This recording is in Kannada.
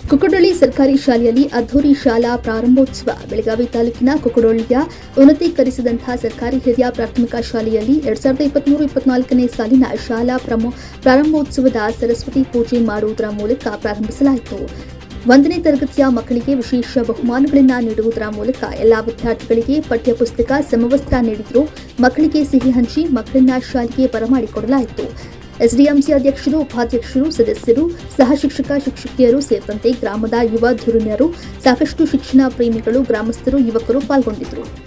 ಕುಕ್ಕಡೊಳ್ಳಿ ಸರ್ಕಾರಿ ಶಾಲೆಯಲ್ಲಿ ಅದ್ದೂರಿ ಶಾಲಾ ಪ್ರಾರಂಭೋತ್ಸವ ಬೆಳಗಾವಿ ತಾಲೂಕಿನ ಕುಕ್ಕಡೊಳ್ಳಿಯ ಉನ್ನತೀಕರಿಸಿದಂತಹ ಸರ್ಕಾರಿ ಹಿರಿಯ ಪ್ರಾಥಮಿಕ ಶಾಲೆಯಲ್ಲಿ ಎರಡ್ ಸಾವಿರದ ಇಪ್ಪತ್ಮೂರು ಇಪ್ಪತ್ನಾಲ್ಕನೇ ಸಾಲಿನ ಶಾಲಾ ಪ್ರಮೋ ಪ್ರಾರಂಭೋತ್ಸವದ ಸರಸ್ವತಿ ಪೂಜೆ ಮಾಡುವುದರ ಮೂಲಕ ಪ್ರಾರಂಭಿಸಲಾಯಿತು ಒಂದನೇ ತರಗತಿಯ ಮಕ್ಕಳಿಗೆ ವಿಶೇಷ ಬಹುಮಾನಗಳನ್ನು ನೀಡುವುದರ ಮೂಲಕ ಎಲ್ಲಾ ವಿದ್ಯಾರ್ಥಿಗಳಿಗೆ ಪಠ್ಯಪುಸ್ತಕ ಸಮವಸ್ತ್ರ ನೀಡಿದ್ರು ಮಕ್ಕಳಿಗೆ ಸಿಹಿ ಹಂಚಿ ಮಕ್ಕಳನ್ನ ಶಾಲೆಗೆ ಬರಮಾಡಿಕೊಡಲಾಯಿತು ಎಸ್ಡಿಎಂಸಿ ಅಧ್ಯಕ್ಷರು ಉಪಾಧ್ಯಕ್ಷರು ಸದಸ್ಯರು ಸಹ ಶಿಕ್ಷಕ ಶಿಕ್ಷಕಿಯರು ಸೇರಿದಂತೆ ಗ್ರಾಮದ ಯುವ ಧುರೀಣರು ಸಾಕಷ್ಟು ಶಿಕ್ಷಣ ಪ್ರೇಮಿಗಳು ಗ್ರಾಮಸ್ಥರು ಯುವಕರು ಪಾಲ್ಗೊಂಡಿದ್ದರು